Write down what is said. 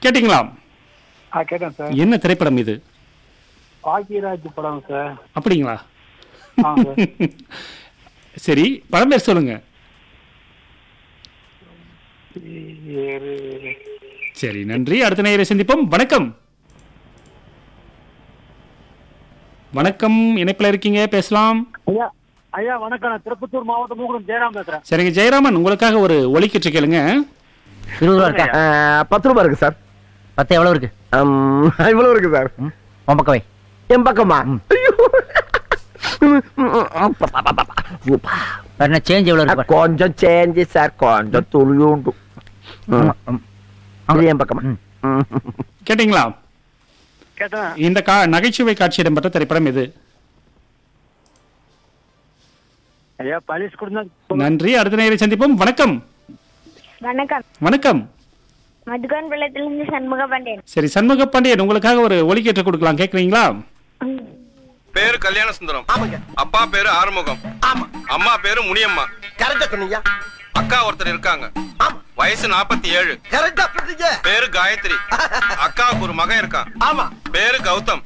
கேட்டிங்களா ஆ கேட்டேன் சார் என்ன திரைப்படம் இது பாக்கியராஜ் படம் சார் அப்படிங்களா ஆ சார் சரி படம் பேர் சொல்லுங்க பேரு சரி நன்றி அடுத்த நேயரை சந்திப்போம் வணக்கம் வணக்கம் இணைப்பில் இருக்கீங்க பேசலாம் ஐயா ஐயா வணக்கம் நான் திருப்பத்தூர் மாவட்டம் மூக்குடம் ஜெயராம் பேசுறேன் சரிங்க ஜெயராமன் உங்களுக்காக ஒரு ஒலிக்கிட்டு கேளுங்க இருபது ரூபா இருக்கா ஆ, பத்து ரூபா இருக்கு சார் பத்து எவ்வளவு இருக்கு ம், இவ்வளவு இருக்கு சார் உன் பக்கம் வை என் பக்கமா ஐயோ. வேற என்ன சேஞ்ச் எவ்வளவு இருக்கு பாரு. கொஞ்சம் சேஞ்சு சார் கொஞ்சம் துளியுண்டு ம். ம். இது என் பக்கமா ம். ம். கேட்டிங்களா கேட்டேன் இந்த கா நகைச்சுவை காட்சி இடம்பெற்ற திரைப்படம் இது ஐயா பரிசு கொடுத்தா நன்றி அடுத்த நேயரை சந்திப்போம் வணக்கம் வணக்கம் வணக்கம் மதுகான் பள்ளத்திலிருந்து சண்முக பாண்டியன் சரி சண்முக பாண்டியன் உங்களுக்காக ஒரு ஒலிக்கேற்று கொடுக்கலாம் கேக்குறீங்களா பேரு கல்யாண சுந்தரம் அப்பா பேரு ஆறுமுகம் அம்மா பேரு முனியம்மா கரெக்டா சொன்னீங்க அக்கா ஒருத்தர் இருக்காங்க வயசு நாற்பத்தி ஏழு கரெக்டா சொன்னீங்க பேரு காயத்ரி அக்காவுக்கு ஒரு மகன் இருக்கான் ஆமா பேரு கௌதம்